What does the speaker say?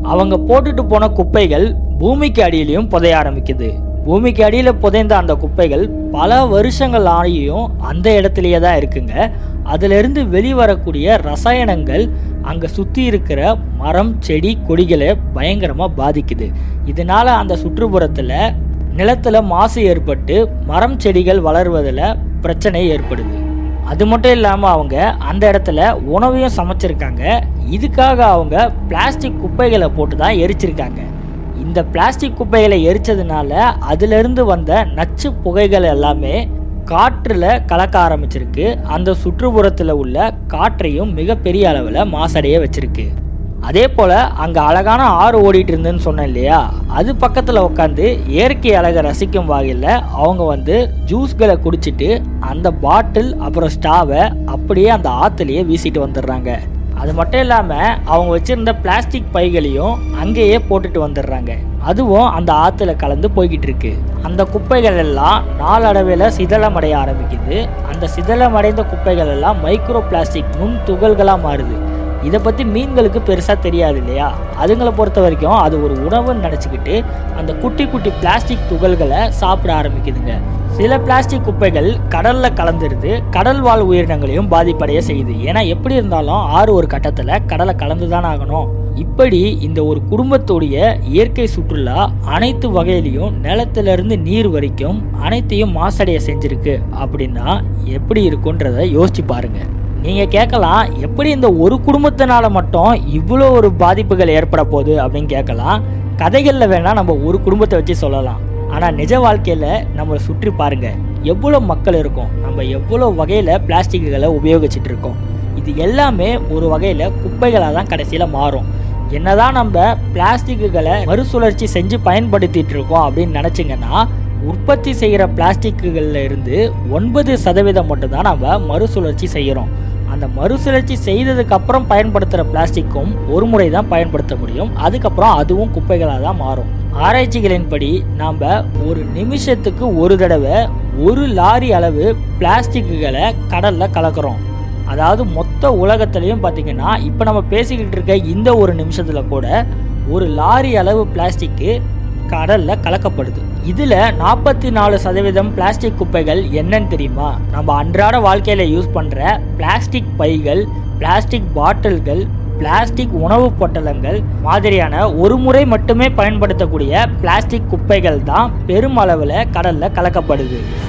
அவங்க போட்டுட்டு போன குப்பைகள் பூமிக்கு அடியிலையும் புதைய ஆரம்பிக்குது பூமிக்கு அடியில் புதைந்த அந்த குப்பைகள் பல வருஷங்கள் ஆகியும் அந்த இடத்துலயே தான் இருக்குங்க அதிலிருந்து வெளிவரக்கூடிய ரசாயனங்கள் அங்கே சுற்றி இருக்கிற மரம் செடி கொடிகளை பயங்கரமாக பாதிக்குது இதனால அந்த சுற்றுப்புறத்தில் நிலத்துல மாசு ஏற்பட்டு மரம் செடிகள் வளர்வதில் பிரச்சனை ஏற்படுது அது மட்டும் இல்லாமல் அவங்க அந்த இடத்துல உணவையும் சமைச்சிருக்காங்க இதுக்காக அவங்க பிளாஸ்டிக் குப்பைகளை போட்டு தான் எரிச்சிருக்காங்க இந்த பிளாஸ்டிக் குப்பைகளை எரிச்சதுனால அதிலிருந்து வந்த நச்சு புகைகள் எல்லாமே காற்றில் கலக்க ஆரம்பிச்சிருக்கு அந்த சுற்றுப்புறத்தில் உள்ள காற்றையும் மிகப்பெரிய அளவில் மாசடைய வச்சிருக்கு அதே போல் அங்கே அழகான ஆறு ஓடிட்டு இருந்துன்னு சொன்னேன் இல்லையா அது பக்கத்தில் உட்காந்து இயற்கை அழகை ரசிக்கும் வகையில் அவங்க வந்து ஜூஸ்களை குடிச்சிட்டு அந்த பாட்டில் அப்புறம் ஸ்டாவை அப்படியே அந்த ஆற்றுலையே வீசிட்டு வந்துடுறாங்க அது மட்டும் இல்லாமல் அவங்க வச்சிருந்த பிளாஸ்டிக் பைகளையும் அங்கேயே போட்டுட்டு வந்துடுறாங்க அதுவும் அந்த ஆற்றுல கலந்து போய்கிட்டு இருக்கு அந்த குப்பைகள் எல்லாம் நாளடைவில் சிதலமடைய ஆரம்பிக்குது அந்த சிதலமடைந்த குப்பைகள் எல்லாம் மைக்ரோ பிளாஸ்டிக் நுண் துகள்களாக மாறுது இதை பற்றி மீன்களுக்கு பெருசாக தெரியாது இல்லையா அதுங்களை பொறுத்த வரைக்கும் அது ஒரு உணவுன்னு நினச்சிக்கிட்டு அந்த குட்டி குட்டி பிளாஸ்டிக் துகள்களை சாப்பிட ஆரம்பிக்குதுங்க சில பிளாஸ்டிக் குப்பைகள் கடலில் கலந்துருது கடல் வாழ் உயிரினங்களையும் பாதிப்படைய செய்யுது ஏன்னா எப்படி இருந்தாலும் ஆறு ஒரு கட்டத்தில் கடலை கலந்து தான் ஆகணும் இப்படி இந்த ஒரு குடும்பத்துடைய இயற்கை சுற்றுலா அனைத்து வகையிலையும் நிலத்திலிருந்து நீர் வரைக்கும் அனைத்தையும் மாசடைய செஞ்சிருக்கு அப்படின்னா எப்படி இருக்குன்றத யோசிச்சு பாருங்க நீங்க கேட்கலாம் எப்படி இந்த ஒரு குடும்பத்தினால மட்டும் இவ்வளோ ஒரு பாதிப்புகள் ஏற்பட போகுது அப்படின்னு கேட்கலாம் கதைகளில் வேணா நம்ம ஒரு குடும்பத்தை வச்சு சொல்லலாம் ஆனால் நிஜ வாழ்க்கையில் நம்மளை சுற்றி பாருங்க எவ்வளோ மக்கள் இருக்கும் நம்ம எவ்வளோ வகையில் பிளாஸ்டிக்குகளை உபயோகிச்சுட்டு இருக்கோம் இது எல்லாமே ஒரு வகையில் குப்பைகளாக தான் கடைசியில் மாறும் என்னதான் நம்ம பிளாஸ்டிக்குகளை மறுசுழற்சி செஞ்சு பயன்படுத்திட்டு இருக்கோம் அப்படின்னு நினச்சிங்கன்னா உற்பத்தி செய்கிற பிளாஸ்டிக்குகளில் இருந்து ஒன்பது சதவீதம் மட்டும்தான் நம்ம மறுசுழற்சி செய்கிறோம் அந்த மறுசுழற்சி செய்ததுக்கு அப்புறம் பயன்படுத்துகிற பிளாஸ்டிக்கும் ஒரு முறை தான் பயன்படுத்த முடியும் அதுக்கப்புறம் அதுவும் குப்பைகளாக தான் மாறும் ஆராய்ச்சிகளின்படி நாம் ஒரு நிமிஷத்துக்கு ஒரு தடவை ஒரு லாரி அளவு பிளாஸ்டிக்குகளை கடலில் கலக்கிறோம் அதாவது மொத்த உலகத்துலேயும் பார்த்தீங்கன்னா இப்போ நம்ம பேசிக்கிட்டு இருக்க இந்த ஒரு நிமிஷத்தில் கூட ஒரு லாரி அளவு பிளாஸ்டிக்கு கடலில் கலக்கப்படுது இதில் நாற்பத்தி நாலு சதவீதம் பிளாஸ்டிக் குப்பைகள் என்னன்னு தெரியுமா நம்ம அன்றாட வாழ்க்கையில் யூஸ் பண்ணுற பிளாஸ்டிக் பைகள் பிளாஸ்டிக் பாட்டில்கள் பிளாஸ்டிக் உணவு பொட்டலங்கள் மாதிரியான ஒரு முறை மட்டுமே பயன்படுத்தக்கூடிய பிளாஸ்டிக் குப்பைகள் தான் பெருமளவில் கடலில் கலக்கப்படுது